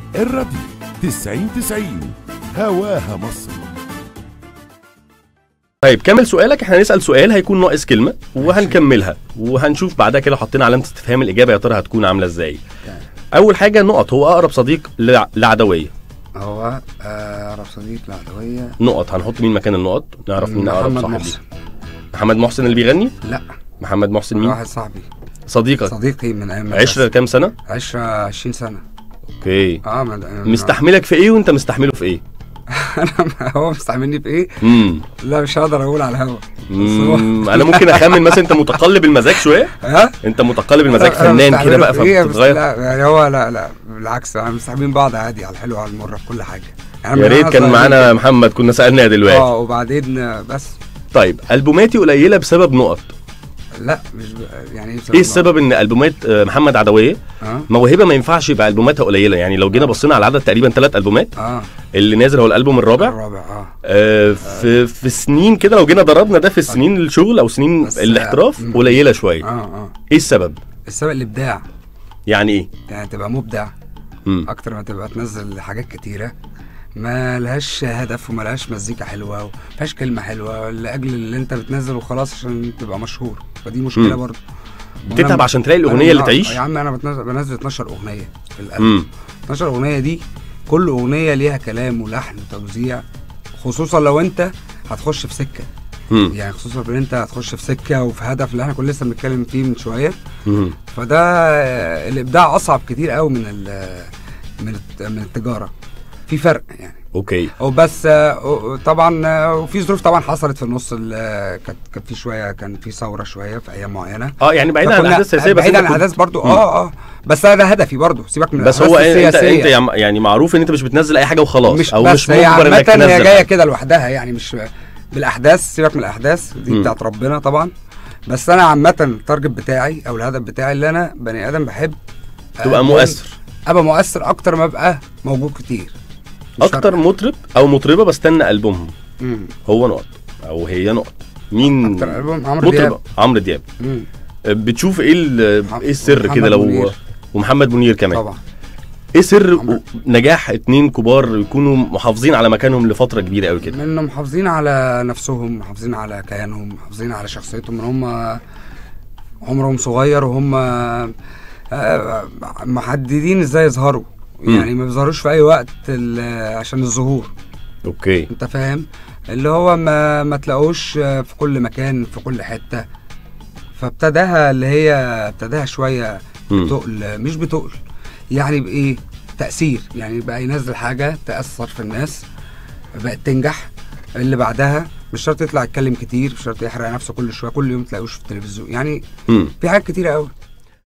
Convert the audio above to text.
الراديو 90 90 هواها مصر طيب كمل سؤالك احنا هنسال سؤال هيكون ناقص كلمه وهنكملها وهنشوف بعدها كده حطينا علامه استفهام الاجابه يا ترى هتكون عامله ازاي تمام. اول حاجه نقط هو اقرب صديق لع- لعدويه هو آه رب صديق العدوية نقط هنحط مين مكان النقط نعرف مين اقرب محمد صاحب محسن ليه محمد محسن اللي بيغني لا محمد محسن مين واحد صاحبي صديقك صديقي من ايام عشرة كام سنه عشرة 20 سنة اوكي اه من مستحملك في ايه وانت مستحمله في ايه انا هو مستعملني في ايه؟ امم لا مش هقدر اقول على الهوا بس هو مم، انا ممكن اخمن مثلا انت متقلب المزاج شويه ها؟ انت متقلب المزاج أنا- أنا فنان كده مستعمله بقى في إيه؟ بس فبتتغير لا يعني هو لا لا بالعكس احنا مستحملين بعض عادي على الحلو وعلى المر في كل حاجة يعني يا من ريت وأنا كان صغير معانا محمد كنا سالناه دلوقتي اه وبعدين آه، بس طيب البوماتي قليله بسبب نقط لا مش ب... يعني ايه ايه السبب ان البومات آه، محمد عدويه اه موهبه ما ينفعش يبقى البوماتها قليله يعني لو جينا بصينا على عدد تقريبا ثلاث البومات اه اللي نازل هو الالبوم الرابع الرابع اه آه، في في سنين كده لو جينا ضربنا ده في سنين الشغل او سنين بس- الاحتراف مم. قليله شويه اه اه ايه السبب السبب الابداع يعني ايه يعني تبقى مبدع مم. اكتر ما تبقى تنزل حاجات كتيره ما لهاش هدف وما لهاش مزيكا حلوه وما فيهاش كلمه حلوه لاجل اللي انت بتنزل وخلاص عشان تبقى مشهور فدي مشكله مم. برضه بتتعب وأنا- عشان تلاقي الاغنيه أنا- اللي تعيش يا عم انا بتنزل بنزل 12 اغنيه في الالبوم امم 12 اغنيه دي كل اغنيه ليها كلام ولحن وتوزيع خصوصا لو انت هتخش في سكه امم يعني خصوصا لو انت هتخش في سكه وفي هدف اللي احنا كنا لسه بنتكلم فيه من شويه امم فده آه، الابداع اصعب كتير قوي من ال- من الت- من التجاره في فرق يعني اوكي وبس آه، طبعا آه، وفي ظروف طبعا حصلت في النص ال- آه، كانت كان في شويه كان في ثوره شويه في ايام معينه اه يعني بعيد عن فكنا- الاحداث السياسيه بس بعيد عن أنت كنت- الاحداث برضو مم. اه اه بس انا هدفي برضو سيبك من بس هو الأحداث انت السياسية. انت يعم- يعني معروف ان انت مش بتنزل اي حاجه وخلاص مش او بس مش هي مجبر عامة انك هي تنزل جايه حاجة. كده لوحدها يعني مش بالاحداث سيبك من الاحداث دي مم. بتاعت ربنا طبعا بس انا عامة التارجت بتاعي او الهدف بتاعي اللي انا بني ادم بحب تبقى أكون- مؤثر ابقى مؤثر اكتر ما ابقى موجود كتير مش اكتر فارقة. مطرب او مطربه بستنى البومهم مم. هو نقط او هي نقط مين اكتر البوم عمرو مطرب دياب عمرو دياب مم. بتشوف ايه ال- محمد- ايه السر محمد كده لو منير. ومحمد منير كمان طبعا ايه سر عمرو. نجاح اتنين كبار يكونوا محافظين على مكانهم لفتره كبيره قوي كده منهم محافظين على نفسهم محافظين على كيانهم محافظين على شخصيتهم من هم عمرهم صغير وهم آه، محددين ازاي يظهروا مم. يعني ما بيظهروش في اي وقت ال- عشان الظهور اوكي انت فاهم اللي هو ما ما تلاقوش آه، في كل مكان في كل حته فابتداها اللي هي ابتداها شويه مم. بتقل مش بتقل يعني بايه تاثير يعني بقى ينزل حاجه تاثر في الناس بقت تنجح اللي بعدها مش شرط يطلع يتكلم كتير مش شرط يحرق نفسه كل شويه كل يوم تلاقوش في التلفزيون يعني مم. في حاجات كتيره قوي